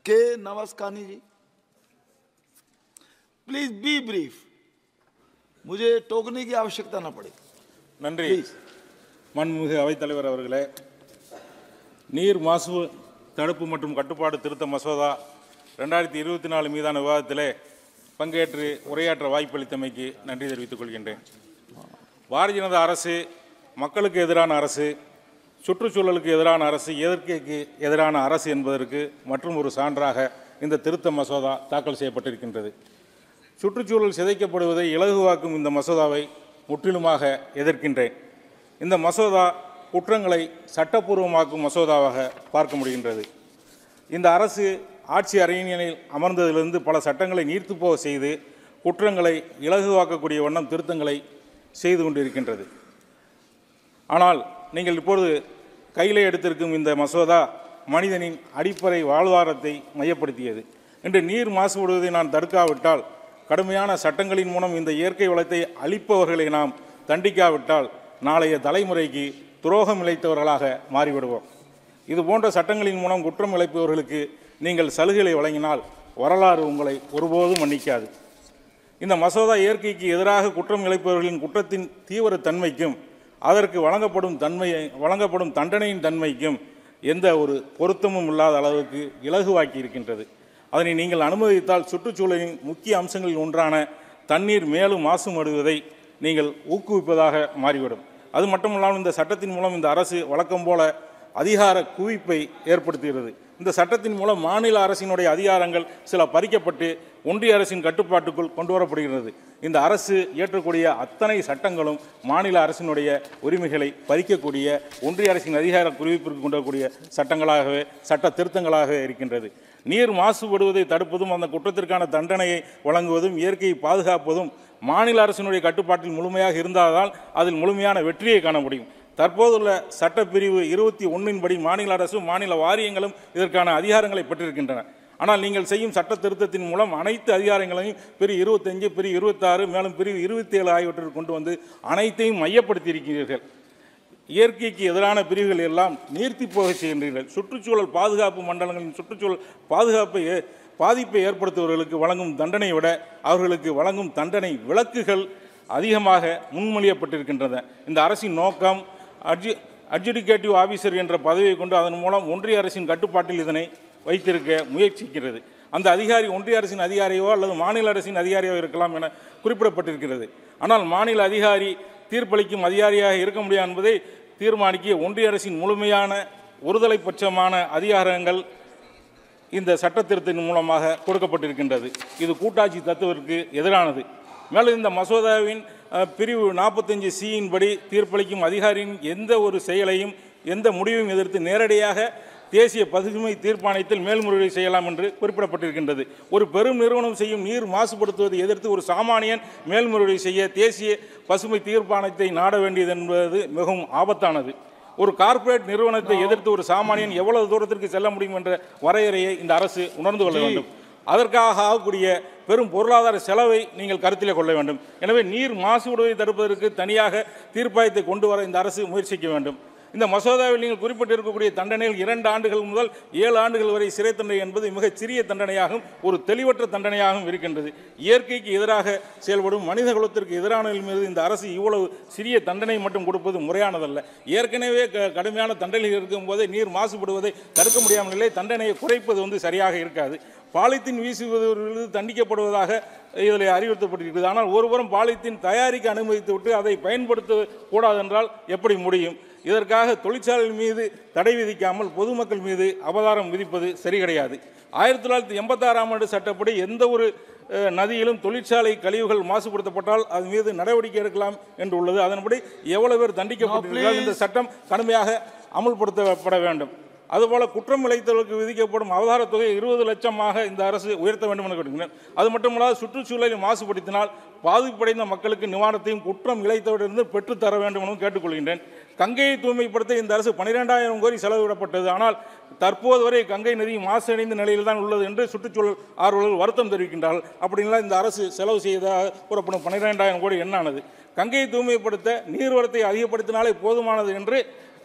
के Navaskani ji please be brief मुझे टोकने की आवश्यकता ना पड़े நன்றி Please. மண்மிகு அவைத்தலைவர் அவர்களே நீர் மாசு தடுப்பு மற்றும் கட்டுப்பாடு திருத்த மசோதா ரெண்டாயிரத்தி இருபத்தி நாலு மீதான விவாதத்திலே பங்கேற்று உரையாற்ற வாய்ப்பளித்தமைக்கு நன்றி தெரிவித்துக் கொள்கின்றேன் பாரதிய ஜனதா அரசு மக்களுக்கு எதிரான அரசு சுற்றுச்சூழலுக்கு எதிரான அரசு இயற்கைக்கு எதிரான அரசு என்பதற்கு மற்றும் ஒரு சான்றாக இந்த திருத்த மசோதா தாக்கல் செய்யப்பட்டிருக்கின்றது சுற்றுச்சூழல் சிதைக்கப்படுவதை இலகுவாக்கும் இந்த மசோதாவை முற்றிலுமாக எதிர்க்கின்றேன் இந்த மசோதா குற்றங்களை சட்டப்பூர்வமாக்கும் மசோதாவாக பார்க்க முடிகின்றது இந்த அரசு ஆட்சி அரியணையில் அமர்ந்ததிலிருந்து பல சட்டங்களை நீர்த்து போக செய்து குற்றங்களை இலகுவாக்கக்கூடிய வண்ணம் திருத்தங்களை செய்து கொண்டிருக்கின்றது ஆனால் நீங்கள் இப்பொழுது கையிலே எடுத்திருக்கும் இந்த மசோதா மனிதனின் அடிப்படை வாழ்வாதாரத்தை மையப்படுத்தியது இன்று நீர் மாசுபடுவதை நான் தடுக்காவிட்டால் கடுமையான சட்டங்களின் மூலம் இந்த இயற்கை வளத்தை அழிப்பவர்களை நாம் தண்டிக்காவிட்டால் நாளைய தலைமுறைக்கு துரோகம் இழைத்தவர்களாக மாறிவிடுவோம் இது போன்ற சட்டங்களின் மூலம் குற்றம் இழைப்பவர்களுக்கு நீங்கள் சலுகைகளை வழங்கினால் வரலாறு உங்களை ஒருபோதும் மன்னிக்காது இந்த மசோதா இயற்கைக்கு எதிராக குற்றம் இழைப்பவர்களின் குற்றத்தின் தீவிர தன்மைக்கும் அதற்கு வழங்கப்படும் தன்மையை வழங்கப்படும் தண்டனையின் தன்மைக்கும் எந்த ஒரு பொருத்தமும் இல்லாத அளவுக்கு இலகுவாக்கி இருக்கின்றது அதனை நீங்கள் அனுமதித்தால் சுற்றுச்சூழலின் முக்கிய அம்சங்களில் ஒன்றான தண்ணீர் மேலும் மாசுபடுவதை நீங்கள் ஊக்குவிப்பதாக மாறிவிடும் அது மட்டுமல்லாமல் இந்த சட்டத்தின் மூலம் இந்த அரசு வழக்கம் போல அதிகார குவிப்பை ஏற்படுத்துகிறது இந்த சட்டத்தின் மூலம் மாநில அரசினுடைய அதிகாரங்கள் சில பறிக்கப்பட்டு ஒன்றிய அரசின் கட்டுப்பாட்டுக்குள் கொண்டு வரப்படுகிறது இந்த அரசு இயற்றக்கூடிய அத்தனை சட்டங்களும் மாநில அரசினுடைய உரிமைகளை பறிக்கக்கூடிய ஒன்றிய அரசின் அதிகார குவிப்பிற்கு கொண்டு வரக்கூடிய சட்டங்களாகவே சட்ட திருத்தங்களாகவே இருக்கின்றது நீர் மாசுபடுவதை தடுப்பதும் அந்த குற்றத்திற்கான தண்டனையை வழங்குவதும் இயற்கையை பாதுகாப்பதும் மாநில அரசினுடைய கட்டுப்பாட்டில் முழுமையாக இருந்தால்தான் அதில் முழுமையான வெற்றியை காண முடியும் தற்போதுள்ள சட்டப்பிரிவு இருபத்தி ஒன்றின் படி மாநில அரசும் மாநில வாரியங்களும் இதற்கான அதிகாரங்களை பெற்றிருக்கின்றன ஆனால் நீங்கள் செய்யும் சட்ட திருத்தத்தின் மூலம் அனைத்து அதிகாரங்களையும் பிரிவு இருபத்தஞ்சு பிரிவு இருபத்தாறு மேலும் பிரிவு இருபத்தி ஏழு ஆகியவற்றில் கொண்டு வந்து அனைத்தையும் மையப்படுத்தி இருக்கிறீர்கள் இயற்கைக்கு எதிரான பிரிவுகள் எல்லாம் நீர்த்தி போக செய்கின்றீர்கள் சுற்றுச்சூழல் பாதுகாப்பு மண்டலங்களின் சுற்றுச்சூழல் பாதுகாப்பை ஏ- பாதிப்பை ஏற்படுத்துபவர்களுக்கு வழங்கும் தண்டனை விட அவர்களுக்கு வழங்கும் தண்டனை விலக்குகள் அதிகமாக முன்மொழியப்பட்டிருக்கின்றன இந்த அரசின் நோக்கம் அட்ஜி அட்ஜுடிகேட்டிவ் ஆபீசர் என்ற பதவியை கொண்டு அதன் மூலம் ஒன்றிய அரசின் கட்டுப்பாட்டில் இதனை வைத்திருக்க முயற்சிக்கிறது அந்த அதிகாரி ஒன்றிய அரசின் அதிகாரியோ அல்லது மாநில அரசின் அதிகாரியோ இருக்கலாம் என குறிப்பிடப்பட்டிருக்கிறது ஆனால் மாநில அதிகாரி தீர்ப்பளிக்கும் அதிகாரியாக இருக்க முடியாது என்பதை தீர்மானிக்க ஒன்றிய அரசின் முழுமையான ஒருதலை பட்சமான அதிகாரங்கள் இந்த சட்ட திருத்தத்தின் மூலமாக கொடுக்கப்பட்டிருக்கின்றது இது கூட்டாட்சி தத்துவத்திற்கு எதிரானது மேலும் இந்த மசோதாவின் அஹ், பிரிவு நாற்பத்தஞ்சு சியின் படி தீர்ப்பளிக்கும் அதிகாரியின் எந்த ஒரு செயலையும் எந்த முடிவையும் எதிர்த்து நேரடியாக தேசிய பசுமை தீர்ப்பாணையத்தில் மேல்முறையீடு செய்யலாம் என்று குறிப்பிடப்பட்டிருக்கின்றது ஒரு பெரும் நிறுவனம் செய்யும் நீர் மாசுபடுத்துவதை எதிர்த்து ஒரு சாமானியன் மேல்முறையீடு செய்ய தேசிய பசுமை தீர்ப்பாணையத்தை நாட வேண்டியது என்பது மிகவும் ஆபத்தானது ஒரு கார்ப்பரேட் நிறுவனத்தை எதிர்த்து ஒரு சாமானியன் எவ்வளவு தூரத்திற்கு செல்ல முடியும் என்ற வரையறையை இந்த அரசு உணர்ந்து கொள்ள வேண்டும் அதற்காக ஆகக்கூடிய பெரும் பொருளாதார செலவை நீங்கள் கருத்திலே கொள்ள வேண்டும் எனவே நீர் மாசுபடுவதை தடுப்பதற்கு தனியாக தீர்ப்பாயத்தை கொண்டு வர இந்த அரசு முயற்சிக்க வேண்டும் இந்த மசோதாவில் நீங்கள் குறிப்பிட்டிருக்கக்கூடிய தண்டனைகள் இரண்டு ஆண்டுகள் முதல் ஏழு ஆண்டுகள் வரை சிறை தண்டனை என்பது மிகச் சிறிய தண்டனையாகவும் ஒரு தெளிவற்ற தண்டனையாகவும் இருக்கின்றது இயற்கைக்கு எதிராக செயல்படும் மனித குலத்திற்கு எதிரானவர்கள் மீது இந்த அரசு இவ்வளவு சிறிய தண்டனை மட்டும் கொடுப்பது முறையானதல்ல ஏற்கனவே க- கடுமையான தண்டனைகள் இருக்கும் போதே நீர் மாசுபடுவதை தடுக்க முடியாமல் நிலை தண்டனையை குறைப்பது வந்து சரியாக இருக்காது பாலித்தீன் வீசுவதிலிருந்து தண்டிக்கப்படுவதாக இதில் அறிவுறுத்தப்பட்டிருக்கிறது ஆனால் ஒருபுறம் பாலித்தீன் தயாரிக்க அனுமதித்து விட்டு அதை பயன்படுத்த கூடாது என்றால் எப்படி முடியும் இதற்காக தொழிற்சாலைகள் மீது தடை விதிக்காமல் பொதுமக்கள் மீது அபதாரம் விதிப்பது சரி கிடையாது ஆயிரத்தி தொள்ளாயிரத்தி எண்பத்தாறாம் ஆண்டு சட்டப்படி எந்த ஒரு அஹ், நதியிலும் தொழிற்சாலை கழிவுகள் மாசுபடுத்தப்பட்டால் அது மீது நடவடிக்கை எடுக்கலாம் என்று உள்ளது அதன்படி எவ்வளவு பேர் தண்டிக்கப்பட்டிருக்கிறார்கள் இந்த சட்டம் கடுமையாக அமுல்படுத்தப்பட வேண்டும் அதுபோல குற்றம் இழைத்தவர்களுக்கு விதிக்கப்படும் அவதார தொகை இருபது லட்சமாக இந்த அரசு உயர்த்த வேண்டும் என கேட்டுக்கிறேன் அது மட்டுமல்லாது சுற்றுச்சூழலை மாசுபடுத்தினால் பாதிப்படைந்த மக்களுக்கு நிவாரணத்தையும் குற்றம் இழைத்தவரிலிருந்து பெற்றுத்தர வேண்டும் எனவும் கேட்டுக்கொள்கின்றேன் கங்கையை தூய்மைப்படுத்த இந்த அரசு பனிரெண்டாயிரம் கோடி செலவிடப்பட்டது ஆனால் தற்போது வரை கங்கை நதி மாசடைந்த நிலையில் தான் உள்ளது என்று சுற்றுச்சூழல் ஆர்வலர்கள் வருத்தம் தெரிவிக்கின்றார்கள் அப்படின்லாம் இந்த அரசு செலவு செய்ததாக கூறப்படும் பன்னிரெண்டாயிரம் கோடி என்னானது கங்கையை தூய்மைப்படுத்த நீர்வரத்தை அதிகப்படுத்தினாலே போதுமானது என்று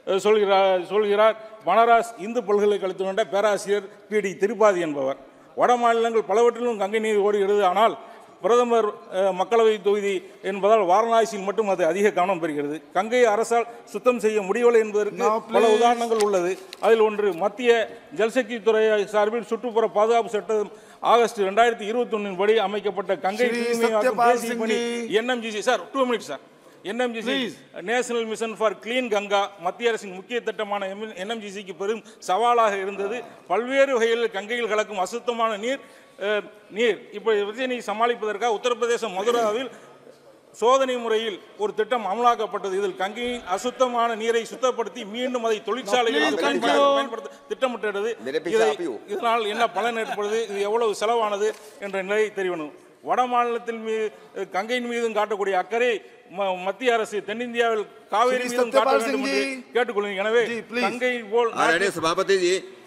அஹ், சொல்கிறார் சொல்கிறார் பனாரஸ் இந்து பல்கலைக்கழகத்தில் கொண்ட பேராசிரியர் பி டி திரிபாதி என்பவர் வட மாநிலங்கள் பலவற்றிலும் கங்கை நீர் ஓடுகிறது ஆனால் பிரதமர் அஹ், மக்களவை தொகுதி என்பதால் வாரணாசியில் மட்டும் அது அதிக கவனம் பெறுகிறது கங்கை அரசால் சுத்தம் செய்ய முடியவில்லை என்பதற்கு Now, பல please. உதாரணங்கள் உள்ளது அதில் ஒன்று மத்திய ஜல்சக்தி துறை சார்பில் சுற்றுப்புற பாதுகாப்பு சட்டம் ஆகஸ்ட் ரெண்டாயிரத்தி இருபத்தி ஒன்னின் படி அமைக்கப்பட்ட கங்கை ஸ்ரீ தூய்மையாக்கும் சத்யபால் தேசிய பணி Singhji. NMGC sir two minutes sir NMGC Please. National Mission for Clean Ganga மத்திய அரசின் முக்கிய திட்டமான என்எம்ஜிசிக்கு பெரும் சவாலாக இருந்தது பல்வேறு வகைகளில் கங்கையில் கலக்கும் அசுத்தமான நீர் அஹ், நீர் இப்போ பிரச்சனையை சமாளிப்பதற்காக உத்தரப்பிரதேசம் மதுராவில் சோதனை முறையில் ஒரு திட்டம் அமலாக்கப்பட்டது இதில் கங்கையின் அசுத்தமான நீரை சுத்தப்படுத்தி மீண்டும் அதை தொழிற்சாலைகளுக்கு please பயன்படுத்த conclude. பயன்படுத்த திட்டமிட்டது मेरे पीछे இதை- आप ही हो। இதனால் என்ன பலன் ஏற்படுது இது எவ்வளவு செலவானது என்ற நிலை தெரியணும் வட மாநிலத்தில் மீது கங்கையின் மீதும் காட்டக்கூடிய அக்கறை ம- மத்திய அரசு தென்னிந்தியாவில் காவேரி श्री மீதும் காட்ட सत्यपाल வேண்டும் सिंह என்று जी। கேட்டுக்கொள்கிறேன் எனவே जी, please. கங்கை போல் आदरणीय सभापति जी